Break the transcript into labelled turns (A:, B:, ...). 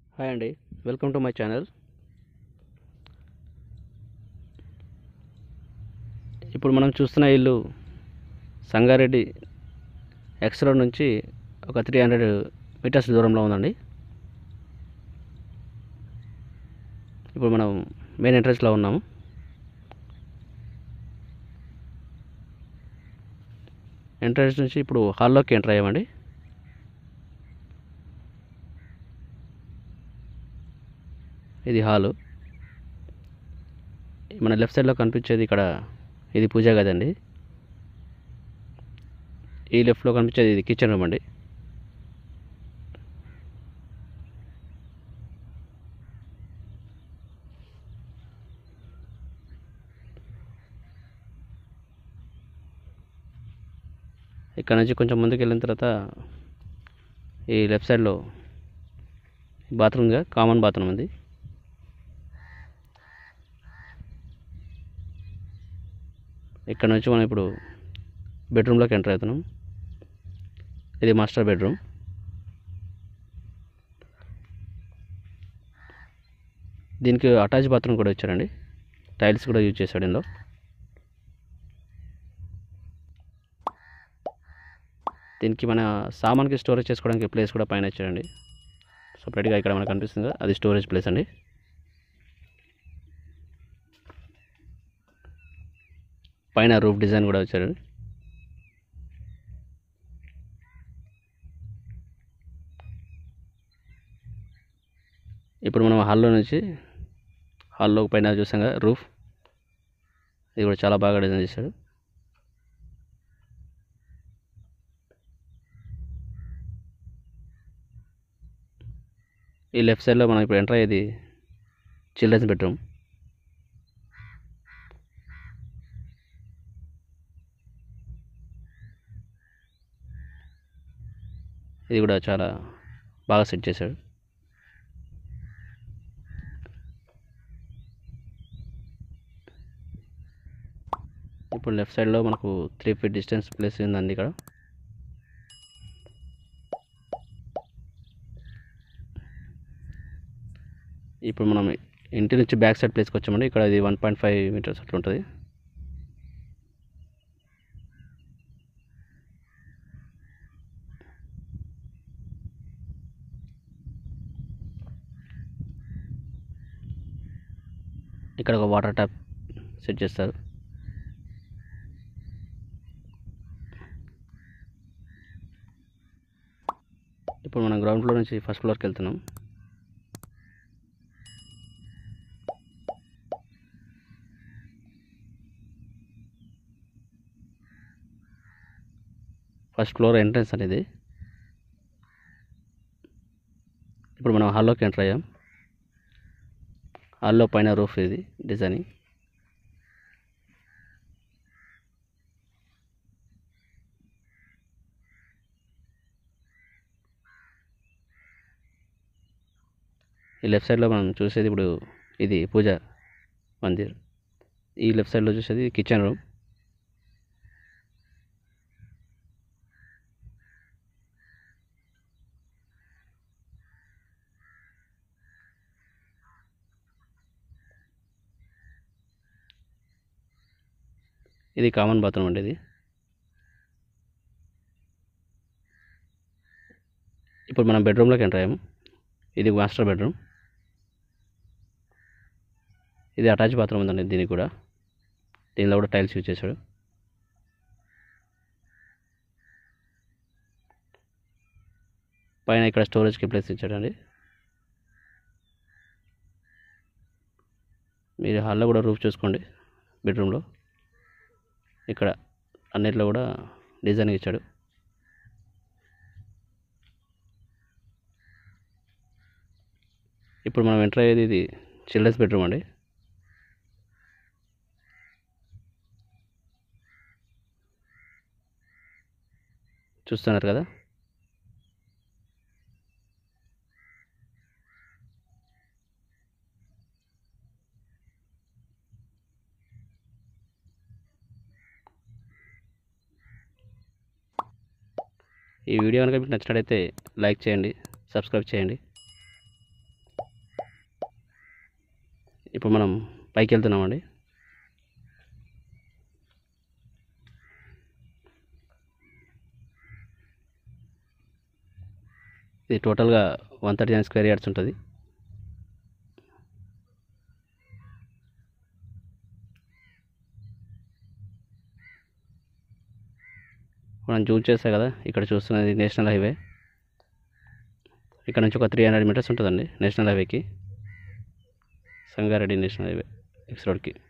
A: hi అండి welcome to my channel ఇప్పుడు మనం చూస్తున్న ఇల్లు సంగారెడ్డి ఎక్స్ రోడ్ నుంచి ఒక త్రీ హండ్రెడ్ మీటర్స్ దూరంలో ఉందండి ఇప్పుడు మనం మెయిన్ ఎంట్రన్స్లో ఉన్నాము ఎంట్రన్స్ నుంచి ఇప్పుడు హాల్లోకి ఎంటర్ అయ్యామండి ఇది హాలు మన లెఫ్ట్ సైడ్లో కనిపించేది ఇక్కడ ఇది పూజా గది అండి ఈ లెఫ్ట్లో కనిపించేది ఇది కిచెన్ రూమ్ అండి ఇక్కడ నుంచి కొంచెం ముందుకు వెళ్ళిన తర్వాత ఈ లెఫ్ట్ సైడ్లో బాత్రూమ్గా కామన్ బాత్రూమ్ ఉంది ఇక్కడ నుంచి మనం ఇప్పుడు బెడ్రూమ్లోకి ఎంటర్ అవుతున్నాం ఇది మాస్టర్ బెడ్రూమ్ దీనికి అటాచ్ బాత్రూమ్ కూడా ఇచ్చారండి టైల్స్ కూడా యూజ్ చేశాడు ఇందులో దీనికి మన సామాన్కి స్టోరేజ్ చేసుకోవడానికి ప్లేస్ కూడా పైన ఇచ్చారండి సపరేట్గా ఇక్కడ మనకు కనిపిస్తుంది కదా, అది స్టోరేజ్ ప్లేస్ అండి పైన రూఫ్ డిజైన్ కూడా వచ్చారు ఇప్పుడు మనం హాల్లో నుంచి హాల్లో పైన చూసాం కదా రూఫ్ ఇది కూడా చాలా బాగా డిజైన్ చేశాడు ఈ లెఫ్ట్ సైడ్లో మనం ఇప్పుడు ఎంటర్ అయ్యేది చిల్డ్రన్స్ బెడ్రూమ్ ఇది కూడా చాలా బాగా సెట్ చేశాడు ఇప్పుడు లెఫ్ట్ సైడ్లో మనకు త్రీ ఫీట్ డిస్టెన్స్ ప్లేస్ ఉందండి ఇక్కడ ఇప్పుడు మనం ఇంటి నుంచి బ్యాక్ సైడ్ ప్లేస్కి వచ్చామండి ఇక్కడ ఇది వన్ పాయింట్ ఫైవ్ మీటర్స్ అట్లా ఉంటుంది ఇక్కడ ఒక వాటర్ ట్యాప్ సెట్ చేస్తారు ఇప్పుడు మనం గ్రౌండ్ ఫ్లోర్ నుంచి ఫస్ట్ ఫ్లోర్కి వెళ్తున్నాం ఫస్ట్ ఫ్లోర్ ఎంట్రన్స్ అనేది ఇప్పుడు మనం హాల్లోకి ఎంటర్ అయ్యాం హాల్లో పైన రూఫ్ ఇది డిజైనింగ్ ఈ లెఫ్ట్ సైడ్లో మనం చూసేది ఇప్పుడు ఇది పూజ మందిర్ ఈ లెఫ్ట్ సైడ్లో చూసేది కిచెన్ రూమ్ ఇది కామన్ బాత్రూమ్ అండి ఇది ఇప్పుడు మనం బెడ్రూమ్లోకి ఎంటర్ అయ్యాము ఇది మాస్టర్ బెడ్రూమ్ ఇది అటాచ్ బాత్రూమ్ ఉందండి దీనికి కూడా దీనిలో కూడా టైల్స్ యూజ్ చేశాడు పైన ఇక్కడ స్టోరేజ్కి ప్లేస్ ఇచ్చాడండి మీరు హాల్లో కూడా రూఫ్ చూసుకోండి బెడ్రూమ్లో ఇక్కడ అన్నిట్లో కూడా డిజైన్ ఇచ్చాడు ఇప్పుడు మనం ఎంటర్ అయ్యేది ఇది చిల్డ్రన్స్ బెడ్రూమ్ అండి చూస్తున్నారు కదా ఈ వీడియో కనుక మీకు నచ్చినట్లయితే లైక్ చేయండి సబ్స్క్రైబ్ చేయండి ఇప్పుడు మనం పైకి వెళ్తున్నామండి ఇది టోటల్గా one thirty nine square yards ఉంటుంది మనం జూమ్ చేస్తే కదా ఇక్కడ చూస్తున్నది నేషనల్ హైవే ఇక్కడ నుంచి ఒక త్రీ హండ్రెడ్ మీటర్స్ ఉంటుందండి నేషనల్ హైవేకి సంగారెడ్డి నేషనల్ హైవే ఎక్స్ రోడ్కి